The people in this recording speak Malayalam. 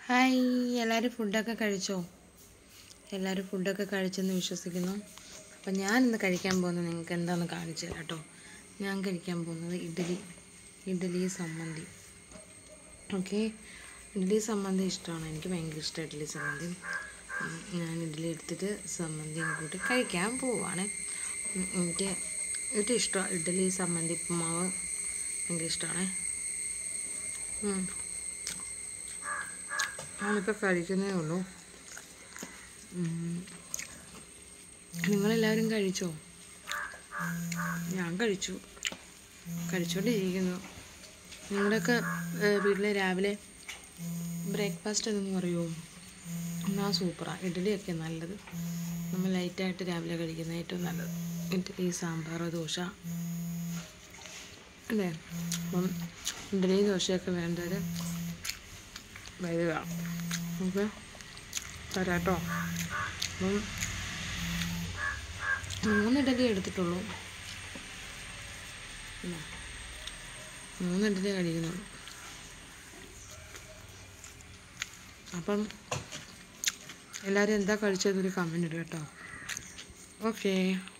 ഹായ് എല്ലാവരും ഫുഡൊക്കെ കഴിച്ചോ എല്ലാവരും ഫുഡൊക്കെ കഴിച്ചെന്ന് വിശ്വസിക്കുന്നു അപ്പം ഞാൻ ഇന്ന് കഴിക്കാൻ പോകുന്നത് നിങ്ങൾക്ക് എന്താണെന്ന് കാണിച്ചു തരാം കേട്ടോ ഞാൻ കഴിക്കാൻ പോകുന്നത് ഇഡ്ഡലി ഇഡ്ഡലി സമ്മന്തി ഓക്കെ ഇഡ്ഡലി സമ്മന്തി ഇഷ്ടമാണ് എനിക്ക് ഭയങ്കര ഇഷ്ടമാണ് ഇഡ്ഡലി സമ്മന്തി ഉം, ഞാൻ ഇഡ്ഡലി എടുത്തിട്ട് സമ്മന്തിയും കൂട്ടി കഴിക്കാൻ പോവാണ് ഉം, എനിക്ക് എനിക്ക് ഇഷ്ടമാണ് ഇഡ്ഡലി സമ്മന്തി ഉപ്പുമാവ് ഭയങ്കര ഇഷ്ടമാണ് ഞാനിപ്പോൾ കഴിക്കുന്നേ ഉള്ളൂ ഉം. നിങ്ങളെല്ലാവരും കഴിച്ചോ ഞാൻ കഴിച്ചു കഴിച്ചുകൊണ്ടിരിക്കുന്നു നിങ്ങളുടെയൊക്കെ വീട്ടിൽ രാവിലെ ബ്രേക്ക്ഫാസ്റ്റ് എന്തെന്ന് പറയുമോ എന്നാ സൂപ്പറാണ് ഇഡ്ഡലിയൊക്കെ നല്ലത് നമ്മൾ ലൈറ്റായിട്ട് രാവിലെ കഴിക്കുന്ന ഏറ്റവും നല്ലത് ഇഡ്ഡലി സാമ്പാർ ദോശ അല്ലേ അപ്പം ഇഡ്ഡലി ദോശയൊക്കെ വേണ്ടവർ വരിക ഓക്കെ തരാട്ടോ അപ്പം മൂന്ന് ഇഡലി എടുത്തിട്ടുള്ളൂ ഉം. മൂന്ന് ഇഡലി കഴിക്കുന്നുള്ളൂ അപ്പം എല്ലാവരും എന്താ കഴിച്ചതൊരു കമൻറ്റ് ഇടുക കേട്ടോ ഓക്കേ